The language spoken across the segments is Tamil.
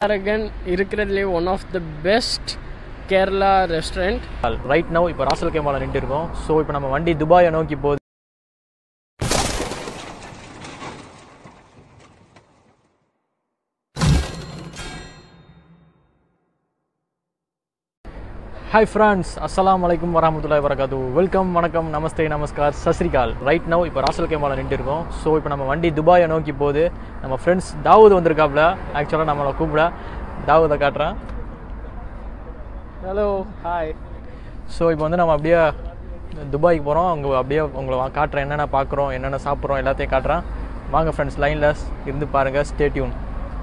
அரகன் இருக்கிறதுலே one of the best Kerala restaurant right now இப்போ ராசல் கேமாவில் நின்று இருக்கோம் ஸோ இப்போ நம்ம வண்டி துபாயை நோக்கி போகுது ஹாய் ஃப்ரெண்ட்ஸ் அஸ்ஸலாமு அலைக்கும் வரமத்துல்லாஹி வரகாத்து வெல்கம் வணக்கம் நமஸ்தே நமஸ்கார் சஸ்ரிகால் ரைட் நவ் இப்போ ராசல் கேமாவில் நின்று இருக்கோம் ஸோ இப்போ நம்ம வண்டி துபாயை நோக்கி போகுது நம்ம ஃப்ரெண்ட்ஸ் தாவூத் வந்திருக்காப்புல ஆக்சுவலாக நம்மளை கூப்பிட தாவூதை காட்டுறேன் ஹலோ ஹாய் ஸோ இப்போ வந்து நம்ம அப்படியே துபாய்க்கு போகிறோம் அங்கே அப்படியே உங்களை வா- காட்டுறேன் என்னென்ன பார்க்குறோம் என்னென்ன சாப்பிட்றோம் எல்லாத்தையும் காட்டுறேன் வாங்க ஃப்ரெண்ட்ஸ் லைனில் இருந்து பாருங்கள் ஸ்டேட்யூன்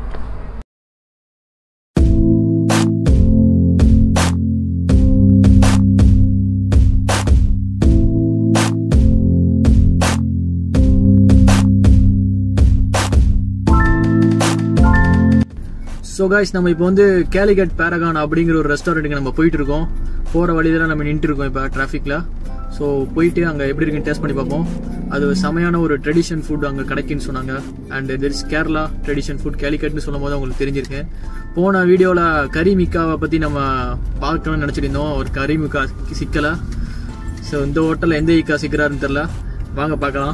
ஸோ காய்ஸ் நம்ம இப்போ வந்து கேலிகட் பேரகான் அப்படிங்கிற ஒரு ரெஸ்டாரண்ட்டுக்கு நம்ம போயிட்டு இருக்கோம் போகிற வழியில நம்ம நின்றுட்டு இருக்கோம் இப்போ டிராஃபிக்கில் ஸோ போயிட்டு அங்கே எப்படி இருக்குன்னு டேஸ்ட் பண்ணி பார்ப்போம் அது செமையான ஒரு ட்ரெடிஷன் ஃபுட் அங்கே கிடைக்குன்னு சொன்னாங்க and there is Kerala tradition food கேலிகட்னு சொல்லும் போது உங்களுக்கு தெரிஞ்சிருக்கு போன வீடியோவில் கறி மிக்காவை பற்றி நம்ம பார்க்கணும்னு நினச்சிருந்தோம் ஒரு கறி மிக்கா சிக்கலை ஸோ இந்த ஹோட்டலில் எந்த இக்கா சிக்கிறாருன்னு தெரில வாங்க பார்க்கலாம்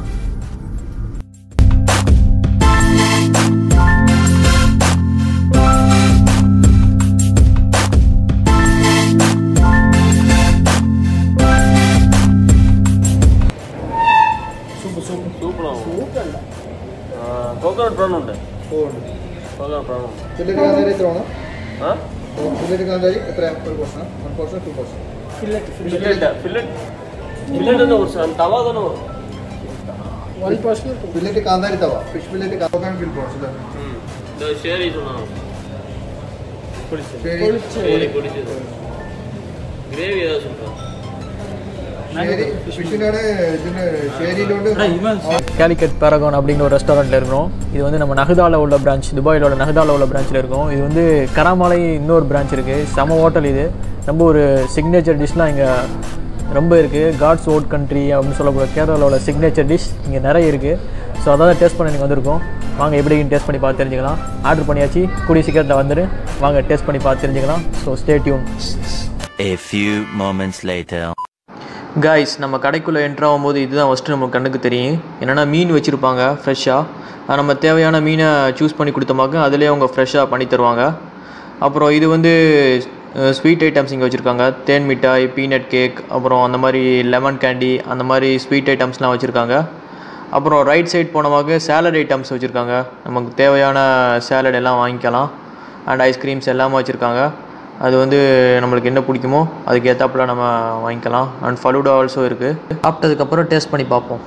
కోకోనట్ ప్రాన్ ఉంటాయి కోకోనట్ ప్రాన్ ఉంటాయి ഫില്ലറ്റ് കാന്താരി എത്ര വേണം ఆ? ഫില്ലറ്റ് കാന്താരി എത്ര ഒരു portion one portion two portion fillet fillet fillet అన్న ஒரு தவா தானே வரும் ஒன் பர்சன்ட் ഫില്ലറ്റ് കാന്താരി തവ ഫിഷ് ഫില്ലറ്റ് കാന്താരി ഫിൽ പോർഷൻ இந்த ஷேரி சொன்னாங்க ശരി ஷேரி குடிச்சது கிரேவி ஏதாவது சொல்றாங்க ശരി ഫിഷിനാണ് ഇതിന് ശേരിയിലോണ്ട് கேலிகட் பேரகான் அப்படிங்கிற ஒரு ரெஸ்டாரண்ட்டில் இருக்கிறோம் இது வந்து நம்ம நகதாவில் உள்ள பிரான்ச் துபாயில் உள்ள நகதாவில் உள்ள பிரான்ச்சில் இருக்கோம் இது வந்து கராமலை இன்னொரு பிரான்ச் இருக்குது செம ஹோட்டல் இது ரொம்ப ஒரு சிக்னேச்சர் டிஷ்லாம் இங்கே ரொம்ப இருக்குது காட்ஸ் ஓட் கண்ட்ரி அப்படின்னு சொல்லக்கூடிய கேரளாவில் உள்ள சிக்னேச்சர் டிஷ் இங்கே நிறைய இருக்குது ஸோ அதான் டேஸ்ட் பண்ண நீங்கள் வந்திருக்கோம் வாங்க எப்படி டேஸ்ட் பண்ணி பார்த்து தெரிஞ்சுக்கலாம் ஆர்டர் பண்ணியாச்சு கூடிய சீக்கிரத்தில் வந்துரு வாங்க டேஸ்ட் பண்ணி பார்த்து தெரிஞ்சுக்கலாம் so stay tuned A few moments later. Guys நம்ம கடைக்குள்ளே என்ட்ரு ஆகும்போது இதுதான் ஃபஸ்ட்டு நம்ம கண்ணுக்கு தெரியும் என்னென்னா மீன் வச்சுருப்பாங்க ஃப்ரெஷ்ஷாக நம்ம தேவையான மீனை சூஸ் பண்ணி கொடுத்தோமாக்க அதிலே அவங்க ஃப்ரெஷ்ஷாக பண்ணி தருவாங்க அப்புறம் இது வந்து ஸ்வீட் ஐட்டம்ஸ் இங்கே வச்சுருக்காங்க தேன் மிட்டாய் பீனட் கேக் அப்புறம் அந்த மாதிரி லெமன் கேண்டி அந்த மாதிரி ஸ்வீட் ஐட்டம்ஸ்லாம் வச்சுருக்காங்க அப்புறம் ரைட் சைடு போனமாக சேலட் ஐட்டம்ஸ் வச்சுருக்காங்க நமக்கு தேவையான சேலட் எல்லாம் வாங்கிக்கலாம் அண்ட் ஐஸ்கிரீம்ஸ் எல்லாமே வச்சுருக்காங்க அது வந்து நம்மளுக்கு என்ன பிடிக்குமோ அதுக்கு ஏற்றாப்புல நம்ம வாங்கிக்கலாம் அண்ட் ஃபலூடா ஆல்சோ இருக்குது சாப்பிட்டதுக்கப்புறம் டேஸ்ட் பண்ணி பார்ப்போம்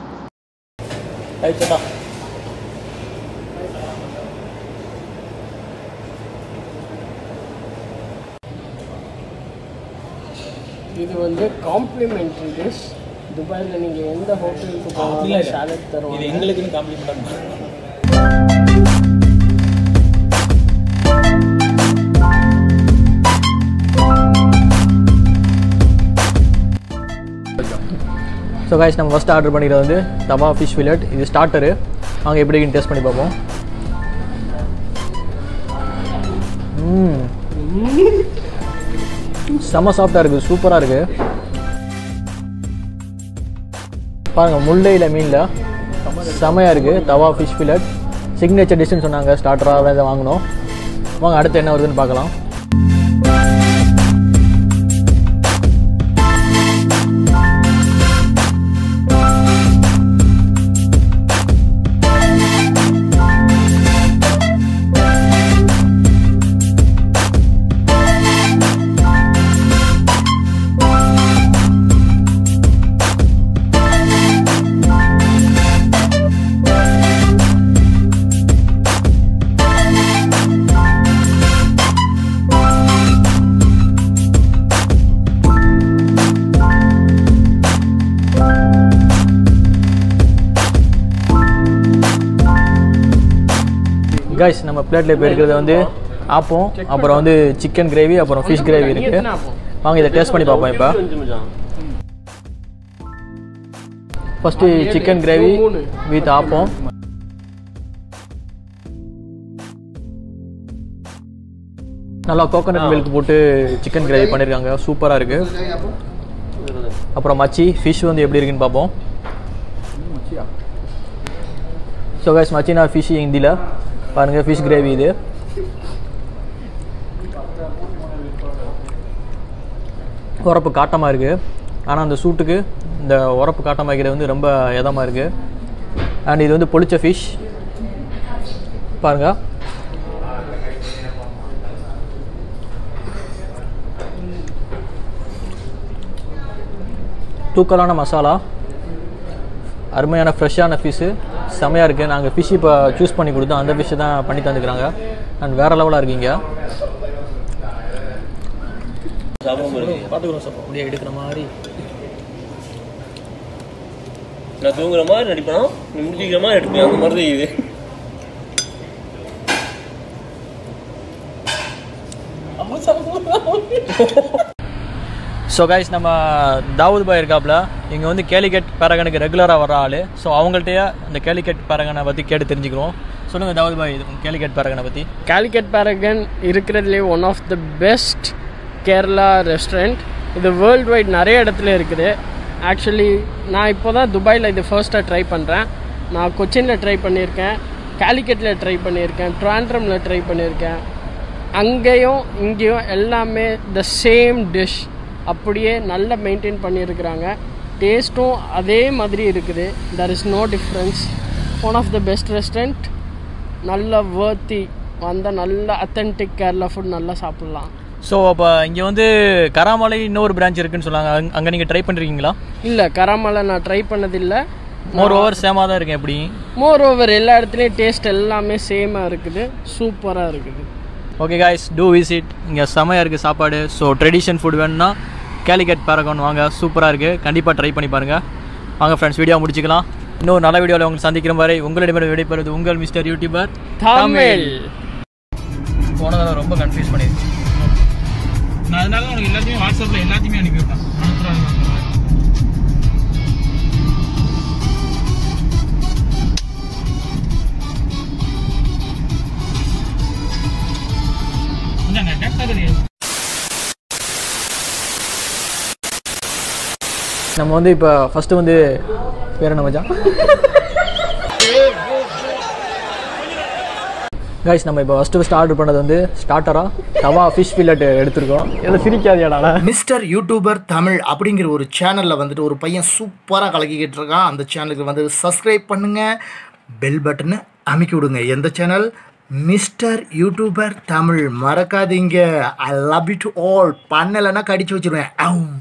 இது வந்து காம்ப்ளிமெண்ட்ரி டிஷ் துபாயில் நீங்கள் எந்த ஹோட்டலுக்கு போனாலும் சாலட் தருவாங்க எங்களுக்குன்னு காம்ப்ளிமெண்ட் ஸோ காய்ஸ் நம்ம ஃபஸ்ட்டு ஆர்டர் பண்ணிக்கிறது வந்து தவா ஃபிஷ் ஃபில்லட் இது ஸ்டார்டரு வாங்க எப்படி இருக்குன்னு டேஸ்ட் பண்ணி பார்ப்போம் ம் செம்ம சாஃப்டாக இருக்குது சூப்பராக இருக்குது பாருங்கள் முல்லையில் மீனில் செமையாக இருக்குது தவா ஃபிஷ் ஃபில்லட் சிக்னேச்சர் டிஷ்னு சொன்னாங்க ஸ்டார்டராக இதை வாங்கினோம் வாங்க அடுத்து என்ன வருதுன்னு பார்க்கலாம் கைஸ் நம்ம பிளேட்டில் இப்போ இருக்கிறது வந்து ஆப்பம் அப்புறம் வந்து சிக்கன் கிரேவி அப்புறம் ஃபிஷ் கிரேவி இருக்குது வாங்க இதை டேஸ்ட் பண்ணி பார்ப்போம் இப்போ first chicken gravy with appam நல்லா கோகோனட் மில்க் போட்டு சிக்கன் கிரேவி பண்ணியிருக்காங்க சூப்பராக இருக்குது जाएंगे आपको அப்புறம் மச்சி ஃபிஷ் வந்து எப்படி இருக்குன்னு பார்ப்போம் ஸோ கைஸ் மச்சினா ஃபிஷ் ஹிந்தியில் பாருங்கள் ஃபிஷ் கிரேவி இது உரப்பு காட்டமாக இருக்குது ஆனால் அந்த சூட்டுக்கு இந்த உரப்பு காட்டமாக இருக்கிறது வந்து ரொம்ப இதமாக இருக்குது அண்ட் இது வந்து பொளிச்ச ஃபிஷ் பாருங்கள் தூக்கலான மசாலா அருமையான ஃப்ரெஷ்ஷான ஃபிஷ்ஷு செமையாக இருக்குது நாங்கள் ஃபிஷ் இப்போ சூஸ் பண்ணி கொடுத்தோம் அந்த ஃபிஷ்ஷை தான் பண்ணி தந்துக்கிறாங்க அண்ட் வேறு லெவலாக இருக்கீங்க சாப்பிடாம இருக்கு பார்த்துக்குறோம் சார் அப்படியே எடுக்கிற மாதிரி நான் தூங்குற மாதிரி நடிப்பேனா நீ முடிக்கிற மாதிரி எடுப்பேன் அந்த மாதிரி தான் இது ஸோ கைஸ் நம்ம தாவூத் பாய் இருக்காப்புல இங்கே வந்து கேலிகேட் பேரகனுக்கு ரெகுலராக வர ஆள் ஸோ அவங்கள்ட்டயே அந்த கேலிகேட் பேரகனை பற்றி கேட்டு தெரிஞ்சுக்கிறோம் சொல்லுங்கள் தாவூத் பாய் இது கேலிகேட் பேரகனை பற்றி கேலிக்கட் பேரகன் இருக்கிறதுலே one of the best Kerala restaurant இது வேர்ல்டு வைட் நிறைய இடத்துல இருக்குது ஆக்சுவலி நான் இப்போ தான் துபாயில் இது ஃபர்ஸ்ட்டாக ட்ரை பண்ணுறேன் நான் கொச்சினில் ட்ரை பண்ணியிருக்கேன் கேலிக்கட்டில் ட்ரை பண்ணியிருக்கேன் ட்ராண்ட்ரமில் ட்ரை பண்ணியிருக்கேன் அங்கேயும் இங்கேயும் எல்லாமே த சேம் டிஷ் அப்படியே நல்லா மெயின்டைன் பண்ணியிருக்கிறாங்க டேஸ்ட்டும் அதே மாதிரி இருக்குது there is no difference one of the best restaurant நல்ல வேர்த்தி வந்தால் நல்ல அத்தன்டிக் கேரளா ஃபுட் நல்லா சாப்பிட்லாம் ஸோ அப்போ இங்கே வந்து கராமலை இன்னொரு பிரான்ச் இருக்குன்னு சொன்னாங்க அங்க- அங்கே நீங்கள் ட்ரை பண்ணிருக்கீங்களா இல்லை கராமலை நான் ட்ரை பண்ணதில்லை மோர் ஓவர் சேமாக தான் இருக்கேன் எப்படி மோர் ஓவர் எல்லா இடத்துலையும் டேஸ்ட் எல்லாமே சேமாக இருக்குது சூப்பராக இருக்குது ஓகே காய்ஸ் டூ விசிட் இங்கே செமையாக இருக்குது சாப்பாடு ஸோ ட்ரெடிஷன் ஃபுட் வேணும்னா கேலிகட் பேரகான் வாங்க சூப்பராக இருக்குது கண்டிப்பாக ட்ரை பண்ணி பாருங்கள் வாங்க ஃப்ரெண்ட்ஸ் வீடியோ முடிச்சுக்கலாம் இன்னொரு நல்ல வீடியோவில் உங்களை சந்திக்கிற வரை உங்களிடமிருந்து விடைபெறுவது உங்கள் மிஸ்டர் யூடியூபர் தமிழ் போன தடவை ரொம்ப கன்ஃபியூஸ் பண்ணிடுச்சு நான் அதனால தான் உனக்கு எல்லாத்தையுமே வாட்ஸ்அப்பில் எல்லாத்தையுமே அனுப்பி விட்டேன் நம்ம வந்து இப்போ ஃபஸ்ட்டு வந்து பேர் என்ன மச்சான் கைஸ் நம்ம இப்போ ஃபஸ்ட்டு ஃபஸ்ட்டு ஆர்டர் பண்ணது வந்து ஸ்டார்டராக தவா ஃபிஷ் ஃபில்லட் எடுத்திருக்கோம் எதை சிரிக்காதியாடா மிஸ்டர் யூடியூபர் தமிழ் அப்படிங்கிற ஒரு சேனலில் வந்துட்டு ஒரு பையன் சூப்பராக கலக்கிக்கிட்டு இருக்கான் அந்த சேனலுக்கு வந்து சப்ஸ்கிரைப் பண்ணுங்கள் பெல் பட்டனை அமைக்கி விடுங்க எந்த சேனல் மிஸ்டர் யூடியூபர் தமிழ் மறக்காதீங்க I love you to all பண்ணலைன்னா கடிச்சு வச்சிருவேன்